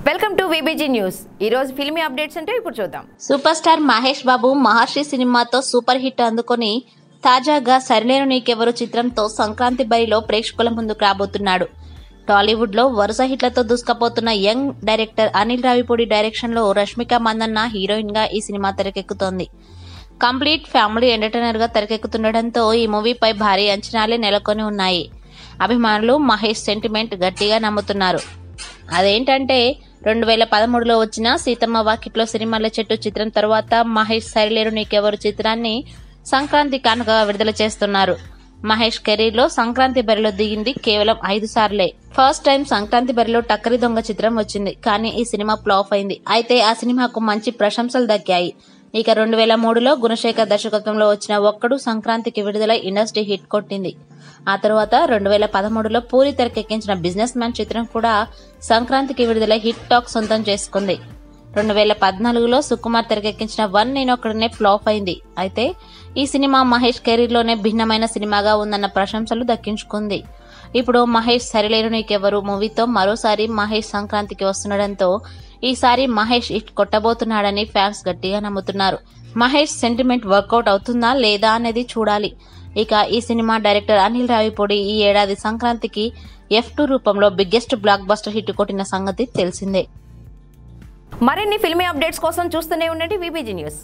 welcome to VBG news ఈ రోజు filmy updates అంటే ఇప్పుడు చూద్దాం సూపర్ స్టార్ మహేష్ బాబు మహర్షి సినిమాతో సూపర్ హిట్ అందుకొని తాజాగా సరిలేరు నీకెవరు చిత్రంతో సంక్రాంతి బరిలో ప్రేక్షకుల ముందుకు రాబోతున్నాడు టాలీవుడ్ లో వరుస హిట్లతో దూసుకుపోతున్న young director Anil Ravipudi direction లో రష్మిక మందన్న హీరోయిన్ గా ఈ సినిమా తెరకెక్కుతోంది కంప్లీట్ ఫ్యామిలీ ఎంటర్టైనర్ గా తెరకెక్కుతుండటంతో ఈ మూవీపై భారీ అంచనాలే నెలకొని ఉన్నాయి అభిమానులు మహేష్ సెంటిమెంట్ గట్టిగా నమ్ముతున్నారు అదేంటంటే రెండు వేల పదమూడులో వచ్చిన సీతమ్మ వాకిట్లో సిరిమల్ల చెట్టు చిత్రం తర్వాత మహేష్ సరిలేరు నీకెవరు చిత్రాన్ని సంక్రాంతి కానుకగా విడుదల చేస్తున్నారు మహేష్ కెరీర్ లో సంక్రాంతి బరిలో దిగింది కేవలం ఐదు సార్లే ఫస్ట్ టైం సంక్రాంతి బరిలో టక్కరి దొంగ చిత్రం వచ్చింది కానీ ఈ సినిమా ఫ్లాప్ అయింది అయితే ఆ సినిమాకు మంచి ప్రశంసలు దక్కాయి ఇక రెండు వేల మూడులో గుణశేఖర్ దర్శకత్వంలో వచ్చిన ఒక్కడు సంక్రాంతికి విడుదల ఇండస్ట్రీ హిట్ కొట్టింది ఆ తర్వాత రెండు వేల పదమూడులో పూరి తెరకెక్కించిన బిజినెస్ మ్యాన్ చిత్రం కూడా సంక్రాంతికి విడుదల హిట్ టాక్ సొంతం చేసుకుంది రెండు వేల పద్నాలుగులో సుకుమార్ తెరకెక్కించిన వన్ నేనొక్కడనే ఫ్లాప్ అయింది అయితే ఈ సినిమా మహేష్ కెరీర్లోనే భిన్నమైన సినిమాగా ఉందన్న ప్రశంసలు దక్కించుకుంది ఇప్పుడు మహేష్ సరిలేరు నీకెవరు మూవీతో మరోసారి మహేష్ సంక్రాంతికి వస్తుండడంతో ఈసారి మహేష్ హిట్ కొట్టబోతున్నాడని ఫ్యాన్స్ గట్టిగా నమ్ముతున్నారు మహేష్ సెంటిమెంట్ వర్కౌట్ అవుతుందా లేదా అనేది చూడాలి ఇక ఈ సినిమా డైరెక్టర్ అనిల్ రావిపూడి ఈ ఏడాది సంక్రాంతికి ఎఫ్ టూ రూపంలో బిగ్గెస్ట్ బ్లాక్ బస్టర్ హిట్ కొట్టిన సంగతి తెలిసిందే మరిన్ని ఫిల్మీ అప్డేట్స్ కోసం చూస్తూనే ఉండండి విబిజీ న్యూస్